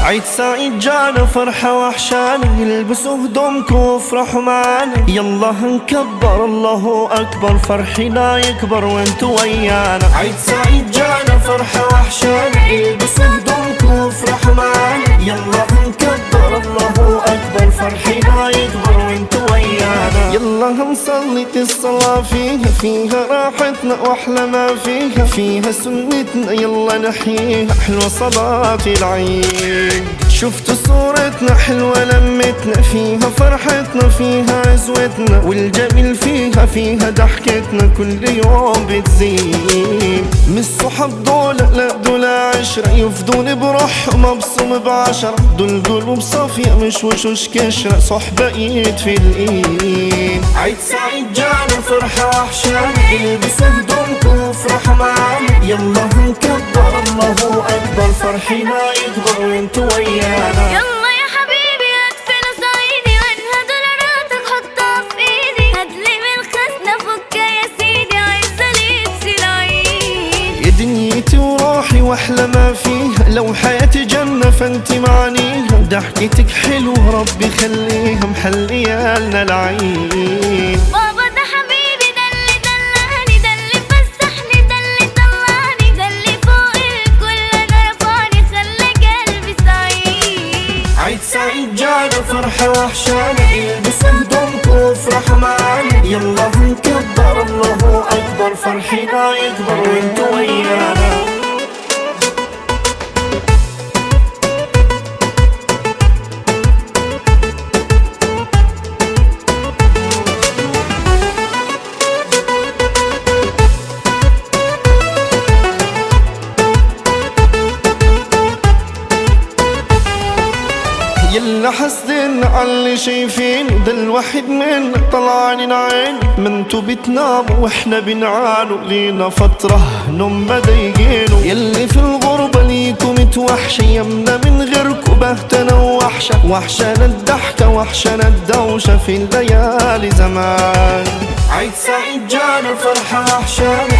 عيد سعيد جانا فرحة وحشانة يلبسوا هدومكم وافرحوا معانا يلا هنكبر الله أكبر فرحنا يكبر وانتو ويانا عيد سعيد جانا فرحة وحشانة يلبسوا هدومكم وافرحوا معانا يلا هنكبر الله أكبر فرحنا يكبر وانتو ويانا يلا هنصلي الصلاة فيها فيها راحتنا واحلى ما فيها فيها سنتنا يلا نحييها حلوة صلاة العيد شفتوا صورتنا حلوة لمتنا فيها فرحتنا فيها عزوتنا والجميل فيها فيها ضحكتنا كل يوم بتزيد مش صحاب دول لا دول عشرة يفضون بروحهم مبصوم بعشرة دول قلوب صافية مش وشوش كشرة صحبة ايد في الايد عيد سعيد جانا فرحة وحشانة البسوا هدومكم وافرحوا معانا يلا هنكبر الله اكبر فرحنا يكبر وانتو ويانا يلا يا حبيبي ادفن صعيدي وانها دولاراتك حطها في ايدي هاتلي من خزنة فكها يا سيدي عايزة لبس العيد يا دنيتي وروحي واحلى ما فيها لو حياتي جنة فانت معنيها ضحكتك حلوة ربي خليها محلية لنا العيد بابا ده حبيبي ده اللي دلعني ده اللي فسحني ده اللي طلعني ده اللي فوق الكل انا رفعني خلى قلبي سعيد عيد سعيد جانا فرحة وحشانة البسوا هدومكم وافرحوا معانا يلا هنكبر الله أكبر فرحنا يكبر وانتو ويانا يلا حسدن على اللي شايفين ده الواحد من طلعان عين ما انتو بتناموا واحنا بنعانوا لينا فترة نوم مضايقينه يلي في الغربة ليكم متوحشة يمنا من غيركم بهتنا ووحشة وحشنا الضحكة وحشنا الدوشة في الليالي زمان عيد سعيد جانا فرحة وحشانة